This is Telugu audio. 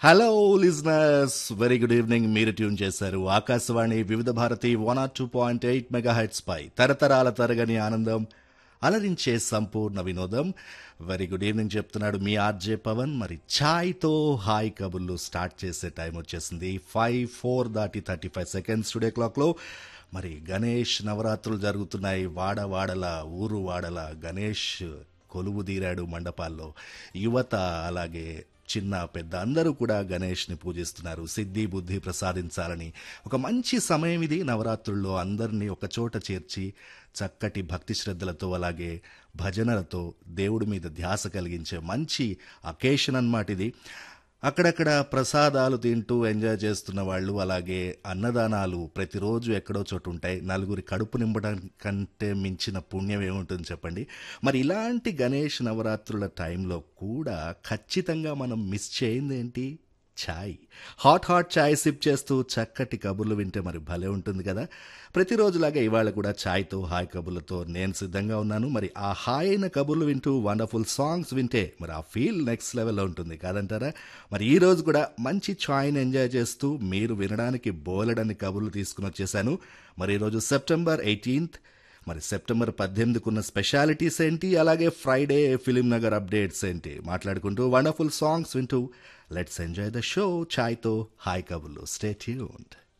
hello listeners very good evening మీరు ట్యూన్ చేశారు Akashvani Vividh Bharati one R two point eight megahertz పై తరతరాల తరగని ఆనందం అలరించే సంపూర్ణ వినోదం వెరీ గుడ్ ఈవినింగ్ చెప్తున్నాడు మీ ఆర్జే పవన్ మరి ఛాయ్తో హాయ్ కబుర్లు స్టార్ట్ చేసే టైం వచ్చేసింది ఫైవ్ ఫోర్ దాటి థర్టీ ఫైవ్ సెకండ్స్ టుడే క్లాక్లో మరి గణేష్ నవరాత్రులు జరుగుతున్నాయి వాడ వాడల ఊరు వాడల గణేష్ కొలువు తీరాడు మండపాల్లో యువత అలాగే చిన్న పెద్ద అందరూ కూడా గణేష్ని పూజిస్తున్నారు సిద్ధి బుద్ధి ప్రసాదించాలని ఒక మంచి సమయం ఇది నవరాత్రుల్లో అందరినీ ఒక చోట చేర్చి చక్కటి భక్తి శ్రద్ధలతో అలాగే భజనలతో దేవుడి మీద ధ్యాస కలిగించే మంచి అకేషన్ అన్నమాట ఇది అక్కడక్కడ ప్రసాదాలు తింటూ ఎంజాయ్ చేస్తున్న వాళ్ళు అలాగే అన్నదానాలు ప్రతిరోజు ఎక్కడో చోటు ఉంటాయి నలుగురి కడుపు నింపడం కంటే మించిన పుణ్యం ఏముంటుంది చెప్పండి మరి ఇలాంటి గణేష్ నవరాత్రుల టైంలో కూడా ఖచ్చితంగా మనం మిస్ చేయింది ఏంటి chai hot hot chai sip చేస్తూ చక్కటి కబుర్లు వింటే మరి భలే ఉంటుంది కదా ప్రతిరోజులాగా ఇవాళ కూడా ఛాయ్తో హాయ్ కబుర్లతో నేను సిద్ధంగా ఉన్నాను మరి ఆ హాయ్ అయిన కబుర్లు వింటూ వండర్ఫుల్ సాంగ్స్ వింటే మరి ఆ ఫీల్ నెక్స్ట్ లెవెల్లో ఉంటుంది కాదంటారా మరి ఈ రోజు కూడా మంచి ఛాయ్ని ఎంజాయ్ చేస్తూ మీరు వినడానికి బోలెడని కబుర్లు తీసుకుని వచ్చేసాను మరి ఈరోజు సెప్టెంబర్ ఎయిటీన్త్ మరి సెప్టెంబర్ పద్దెనిమిదికున్న స్పెషాలిటీస్ ఏంటి అలాగే ఫ్రైడే ఫిలిం నగర్ అప్డేట్స్ ఏంటి మాట్లాడుకుంటూ వండర్ఫుల్ సాంగ్స్ వింటూ లెట్స్ ఎంజాయ్ ద షో ఛాయ్తో హాయ్ కబుర్లు స్టే ట్యూన్డ్